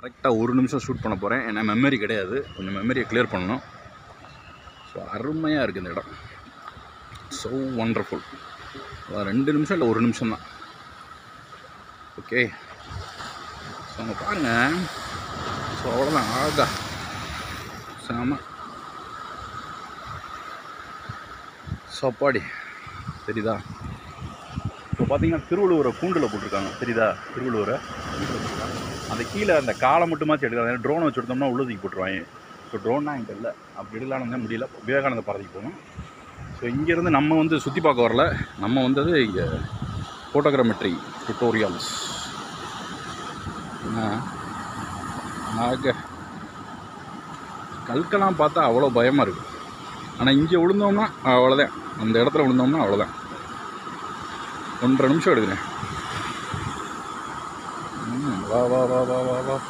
கரெக்டாக ஒரு நிமிஷம் ஷூட் பண்ண போகிறேன் ஏன்னா மெமரி கிடையாது கொஞ்சம் மெமரியை கிளியர் பண்ணணும் ஸோ அருமையாக இருக்குது இந்த இடம் ஸோ ஒண்டர்ஃபுல் ரெண்டு நிமிஷம் இல்லை ஒரு நிமிஷம் தான் ஓகே ஸோ அங்கே பாருங்கள் ஸோ அவ்வளோதான் ஆகா செம சாப்பாடி தெரியுதா இப்போ பார்த்தீங்கன்னா திருவள்ளுவரை கூண்டில் போட்டிருக்காங்க தெரியுதா திருவள்ளுவரை அந்த கீழே அந்த காலை மட்டுமாச்சும் எடுக்கலாம் ட்ரோனை வச்சு எடுத்தோம்னா உள்ள தூக்கி போட்டுருவாங்க ஸோ ட்ரோன்னா என்கிட்ட இல்லை அப்படி எடுக்கலாம்னு முடியல விவேகானந்த பாரதிக்கு போகணும் ஸோ இங்கேருந்து நம்ம வந்து சுற்றி பார்க்க வரல நம்ம வந்தது இங்கே ஃபோட்டோகிராமெட்ரி டுட்டோரியல்ஸ் ஆக கல்கெல்லாம் பார்த்தா அவ்வளோ பயமாக இருக்குது ஆனால் இங்கே விழுந்தோம்னா அவ்வளோதான் அந்த இடத்துல விழுந்தோம்னா அவ்வளோதான் ஒன்றரை நிமிஷம் எடுக்கிறேன் ம், வா வா வா வா வா வா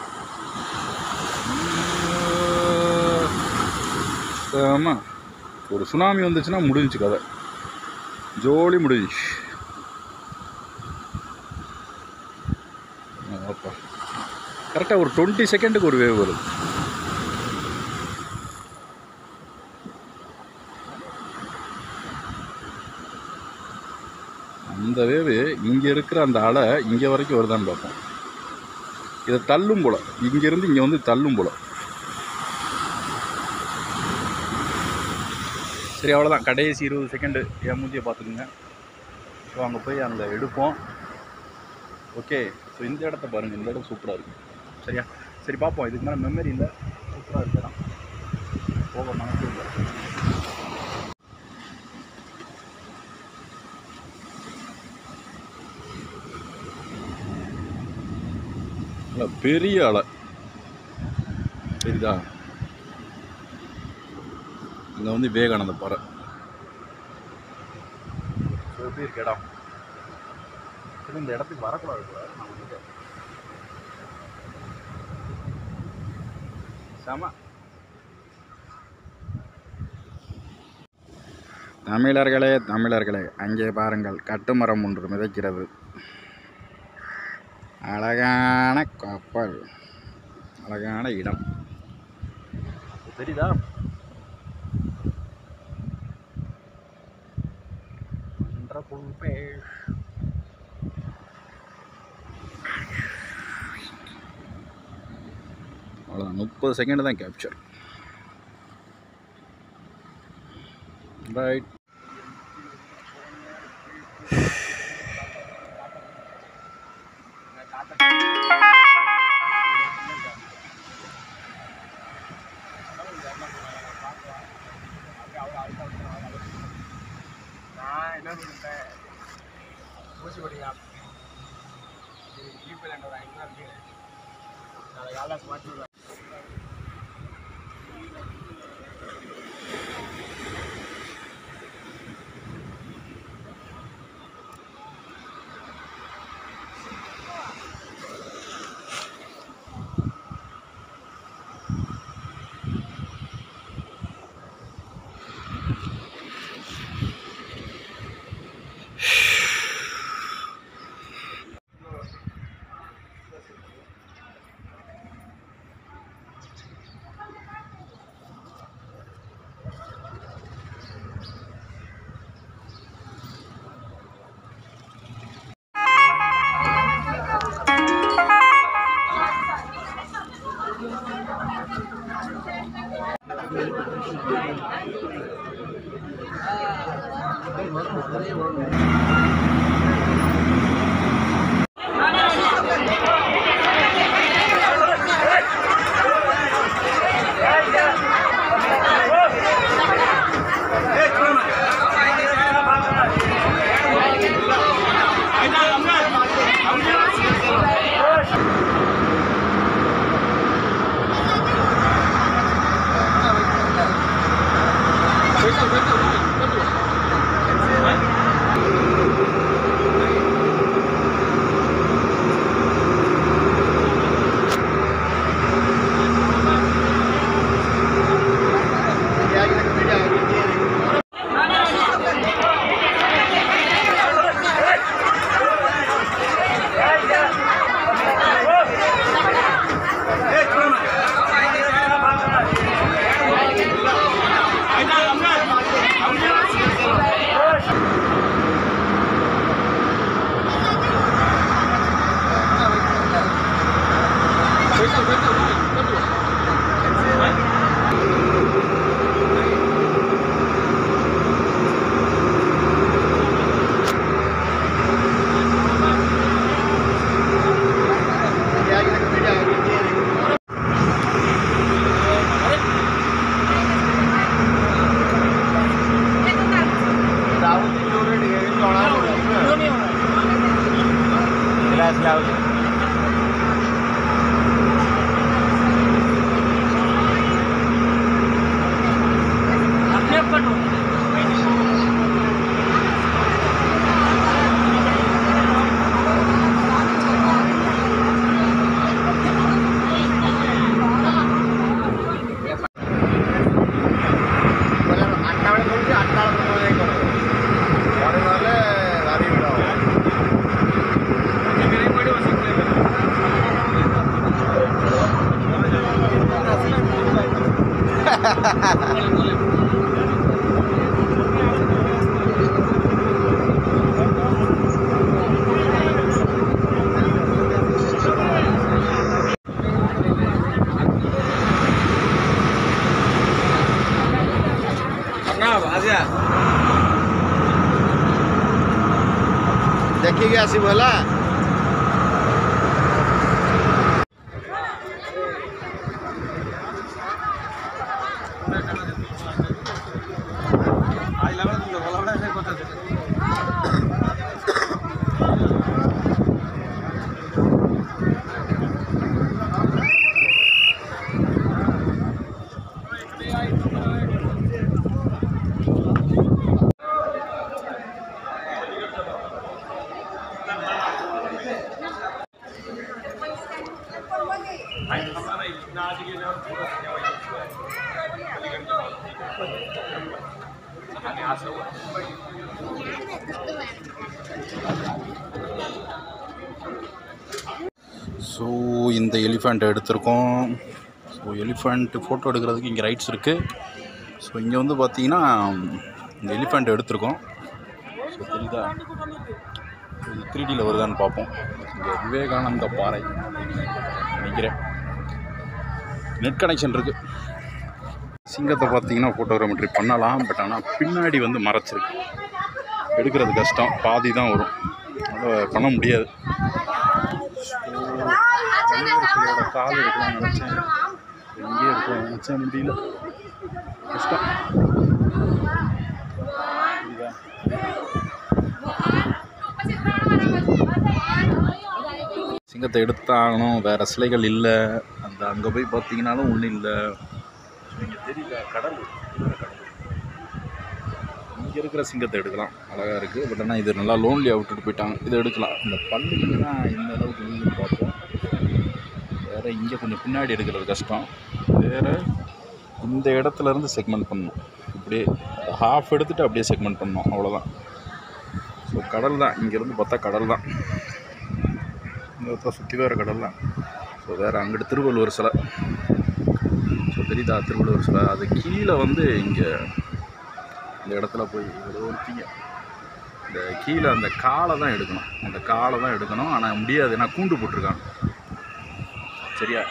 ஆமா ஒரு சுனாமி வந்துச்சுன்னா முடிஞ்சுச்சு கதை ஜோலி முடிஞ்சிச்சு அப்பா கரெக்டாக ஒரு டுவெண்ட்டி செகண்டுக்கு ஒரு வேவ் வருது அந்த வேவு இங்கே இருக்கிற அந்த அலை இங்கே வரைக்கும் வருதான்னு பார்ப்போம் இதை தள்ளும் போல இங்கேருந்து இங்கே வந்து தள்ளும் போல சரி அவ்வளோதான் கடைசி இருபது செகண்டு என் மூஞ்சியை பார்த்துக்குங்க ஸோ அங்கே போய் அங்கே எடுப்போம் ஓகே ஸோ இந்த இடத்த பாருங்கள் இந்த இடம் சூப்பராக இருக்குது சரியா சரி பார்ப்போம் இதுக்கு மேலே மெமரி இல்லை சூப்பராக இருக்கு இடம் போக மனசு இல்லை நல்ல பெரிய அலை தெரியுதா இங்கே வந்து விவேகானந்த பாறை ஸோ எப்படி இருக்கு இடம் சரி, இந்த இடத்துக்கு வரக்கூடாது கூட நான் வந்துட்டேன் செம தமிழர்களே தமிழர்களே அங்கே பாருங்கள் கட்டுமரம் ஒன்று மிதக்கிறது அழகான கப்பல் அழகான இடம் தெரியுதா Wonderful fish. அவ்வளோதான் முப்பது செகண்ட் தான் கேப்சர் ரைட் நான் என்ன பண்ணிட்டேன் ஊசி போட்டீங்க ஜிபேல ஒரு ஐநூறு இருக்கு நாளைக்கு காலைல மாற்றி விடுவேன் ஆ ଦେଖିକି ଆସିବୁ ହେଲା ஸோ இந்த எலிஃபண்ட் எடுத்திருக்கோம் ஸோ எலிஃபண்ட் ஃபோட்டோ எடுக்கிறதுக்கு இங்கே ரைட்ஸ் இருக்குது ஸோ இங்கே வந்து பார்த்தீங்கன்னா இந்த எலிஃபண்ட் எடுத்திருக்கோம் ஸோ தெரியுதா இது த்ரீ டியில் வருதான்னு பார்ப்போம் இங்கே விவேகானந்த பாறை நினைக்கிறேன் நெட் கனெக்ஷன் இருக்குது சிங்கத்தை பார்த்தீங்கன்னா ஃபோட்டோகிராமெட்ரி பண்ணலாம் பட் ஆனால் பின்னாடி வந்து மறைச்சிருக்கு எடுக்கிறது கஷ்டம் பாதி தான் வரும் அதனால் பண்ண முடியாது சிலையோட கால் எடுக்கலாம் நினச்சேன் எங்கேயே இருக்கலாம் நினச்சேன் முடியல கஷ்டம் புரியுதா? சிங்கத்தை எடுத்தாகணும் வேறு சிலைகள் இல்லை அந்த அங்கே போய் பார்த்தீங்கன்னாலும் ஒன்றும் இல்லை இங்கே தெரியல கடல் இதுவரை கடல் இங்கே இருக்கிற சிங்கத்தை எடுக்கலாம் அழகாக இருக்குது பட் ஆனால் இது நல்லா லோன்லியாக விட்டுட்டு போயிட்டாங்க இதை எடுக்கலாம் இந்த பள்ளிக்கு தான் இந்த அளவுக்கு நீங்க பார்ப்போம் வேறு இங்கே கொஞ்சம் பின்னாடி எடுக்கிறது கஷ்டம் வேறு இந்த இடத்துல இருந்து செக்மெண்ட் பண்ணணும் இப்படியே ஹாஃப் எடுத்துகிட்டு அப்படியே செக்மெண்ட் பண்ணணும் அவ்வளோதான் ஸோ கடல் தான் இங்கேருந்து பார்த்தா கடல் தான் இந்த இடத்துல சுற்றி வேறு கடல் தான் ஸோ வேறு அங்கிட்டு திருவள்ளுவர் சிலை ஸோ தெரியுதா திருவள்ளுவர் சிலை அது கீழே வந்து இங்கே இந்த இடத்துல போய் இவ்வளோ ஒருத்திங்க இந்த கீழே அந்த காலை தான் எடுக்கணும் அந்த காலை தான் எடுக்கணும் ஆனால் முடியாது ஏன்னா கூண்டு போட்டிருக்காங்க சரியா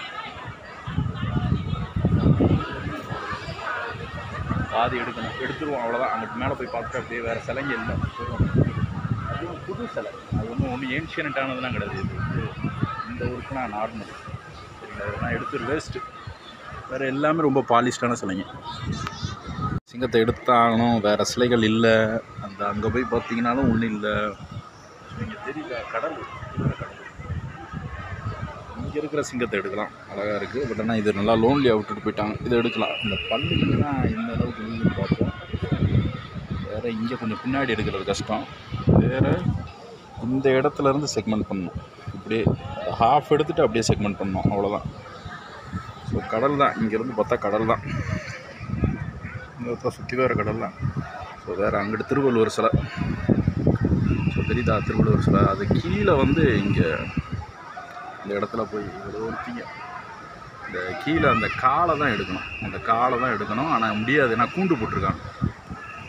பாதி எடுக்கணும் எடுத்துருவோம் அவ்வளோதான் அங்கிட்டு மேலே போய் பார்த்துட்டு அப்படியே வேறு சிலைங்க இல்லை அதுவும் புது சிலை அது ஒன்றும் ஒன்றும் ஏன்ஷியன்ட்டானதுலாம் கிடையாது இது வந்து இந்த ஊருக்குனா நார்மல் சரிங்களா இதெல்லாம் எடுத்து வேஸ்ட்டு வேறு எல்லாமே ரொம்ப பாலிஷ்டான சிலைங்க சிங்கத்தை எடுத்தாகணும் வேறு சிலைகள் இல்லை அந்த அங்கே போய் பார்த்தீங்கன்னாலும் ஒன்றும் இல்லை இங்கே தெரியல கடல் இதுவரை கடல் இங்கே இருக்கிற சிங்கத்தை எடுக்கலாம் அழகாக இருக்குது பட் ஆனால் இது நல்லா லோன்லியாக விட்டுட்டு போயிட்டாங்க இதை எடுக்கலாம் இந்த பள்ளிக்கு தான் இந்த அளவுக்கு நீங்க பார்ப்போம் வேறு இங்கே கொஞ்சம் பின்னாடி எடுக்கிறது கஷ்டம் வேறு இந்த இடத்துல இருந்து செக்மெண்ட் பண்ணணும் இப்படியே ஹாஃப் எடுத்துகிட்டு அப்படியே செக்மெண்ட் பண்ணணும் அவ்வளோதான் ஸோ கடல் தான் இங்கேருந்து பார்த்தா கடல் தான் இந்த இடத்துல சுற்றி வேறு கடல் தான் ஸோ வேறு அங்கிட்டு திருவள்ளுவர் சிலை ஸோ தெரியுதா திருவள்ளுவர் சிலை அது கீழே வந்து இங்கே இந்த இடத்துல போய் இவ்வளோ ஒருத்திங்க இந்த கீழே அந்த காலை தான் எடுக்கணும் அந்த காலை தான் எடுக்கணும் ஆனால் முடியாது ஏன்னா கூண்டு போட்டிருக்காங்க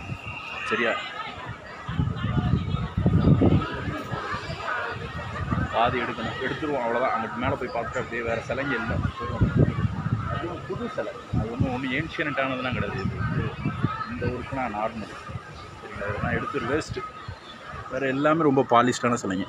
சரியா பாதி எடுக்கணும் எடுத்துருவோம் அவ்வளோதான் அங்கிட்டு மேலே போய் பார்த்துட்டு அப்படியே வேறு சிலைங்க இல்லை அதுவும் புது சிலை அது ஒன்றும் ஒன்றும் ஏன்ஷியன்ட்டானதுலாம் கிடையாது இது வந்து இந்த ஊருக்கு நான் நார்மல் சரிங்களா இதெல்லாம் எடுத்து வேஸ்ட்டு வேறு எல்லாமே ரொம்ப பாலிஷ்டான சிலைங்க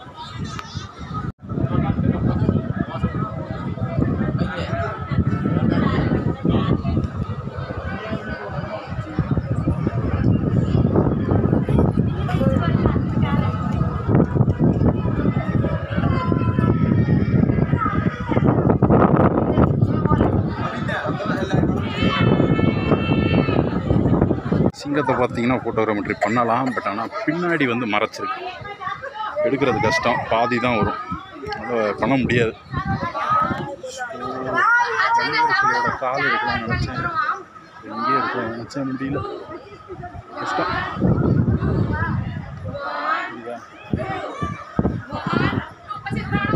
சிங்கத்தை பார்த்தீங்கன்னா ஃபோட்டோகிராமெட்ரி பண்ணலாம் பட் ஆனால் பின்னாடி வந்து மறைச்சிருக்கு எடுக்கிறது கஷ்டம் பாதி தான் வரும் அதனால் பண்ண முடியாது சிலையோட கால் எடுக்கலாம் நினச்சேன் எங்கேயே இருக்கலாம் நினச்சேன் முடியல கஷ்டம் புரியுதா?